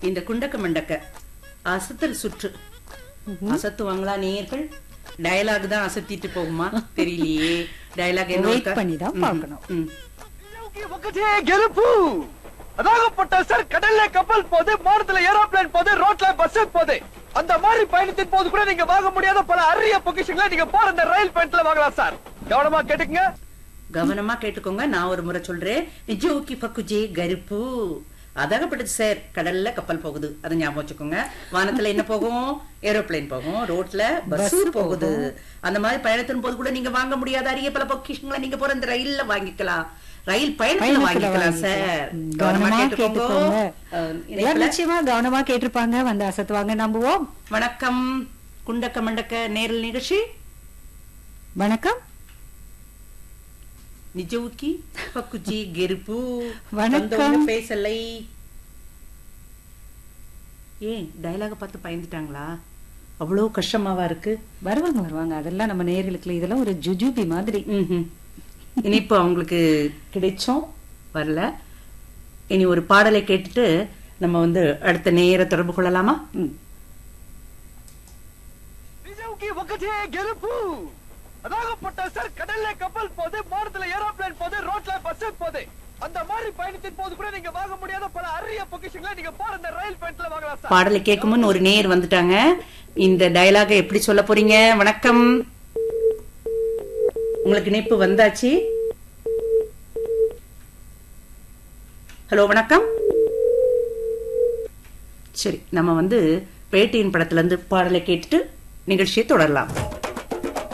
இந்த குண்டக்க மண்டக்க அசத்தல் சுற்று அசத்துவாங்களா நேயர்கள் டயலாக் தான் அசத்திட்டு போகுமா தெரியலையே டயலாக் என்ன Wait இருக்கா? பண்ணி தான் ம், பார்க்கணும். ம். ఒకటే గెలుపు அதாகப்பட்ட சார் கடல்ல கப்பல் போது மாடத்துல ஏரோப்ளேன் போது ரோட்ல பஸ் போது அந்த மாதிரி பயணத்தின் போது கூட நீங்க வாங்க முடியாத பல அரிய பொக்கிஷங்களை நீங்க போற இந்த ரயில் பயணத்துல வாங்கலாம் சார் கவனமா கேட்டுக்கங்க கவனமா கேட்டுக்கோங்க நான் ஒரு முறை சொல்றேன் நிஜோக்கி பக்குஜே கருப்பு அதாகப்பட்டது சார் கடல்ல கப்பல் போகுது அதை ஞாபகம் வச்சுக்கோங்க வானத்துல என்ன போகும் ஏரோப்ளேன் போகும் ரோட்ல பஸ் போகுது அந்த மாதிரி பயணத்தின் போது கூட நீங்க வாங்க முடியாத அரிய பல பொக்கிஷங்களை நீங்க போற இந்த ரயில்ல வாங்கிக்கலாம் ரயில் பயணத்துல பயணத்துல வாங்கிக்கலாம் சார் வாங்கிக்கலாம். ம், கவனமா கவனமா கேட்டுக்கோங்க கேட்டுக்கோங்க அஹ், எல்லாரும் இணைப்புல- நிச்சயமா கவனமா கேட்டிருப்பாங்க வந்து அசத்துவாங்க நம்புவோம் வணக்கம் குண்டக்க மண்டக்க நேரல் நிகழ்ச்சி வணக்கம் நிஜவுக்கி பக்குச்சி கெருப்பு வணக்கம். வந்தவங்க பேசலை ஏன் டயலாக பார்த்து பயந்துட்டாங்களா அவ்வளவு கஷ்டமாவா இருக்கு வருவாங்க வருவாங்க அதெல்லாம் நம்ம நேர்களுக்கு இதெல்லாம் ஒரு ஜுஜுபி மாதிரி ம்ஹும். இனிப்பு அவங்களுக்கு கிடைச்சோம் வரல இனி ஒரு பாடலை கேட்டுட்டு நம்ம வந்து அடுத்த நேர தொடர்பு கொள்ளலாமா ம். நிஜவுக்கு ఒకటే గెలుపు அதாகப்பட்ட சார் கடல்ல கப்பல் போது மாடத்துல ஏரோப்ளேன் போது ரோட்ல பஸ் போது அந்த மாதிரி பயணத்தின் போது கூட நீங்க வாங்க முடியாத பல அரிய பொக்கிஷங்களை நீங்க போற இந்த ரயில் பயணத்துல வாங்கலாம் சார் பாடலை கேட்குமுன் ஒரு நேர் வந்துட்டாங்க இந்த டயலாக எப்படி சொல்ல போறீங்க வணக்கம் உங்களுக்கு இணைப்பு வந்தாச்சு ஹலோ வணக்கம் சரி நம்ம வந்து பேட்டியின் படத்துல இருந்து பாடலை கேட்டுட்டு நிகழ்ச்சியை தொடரலாம்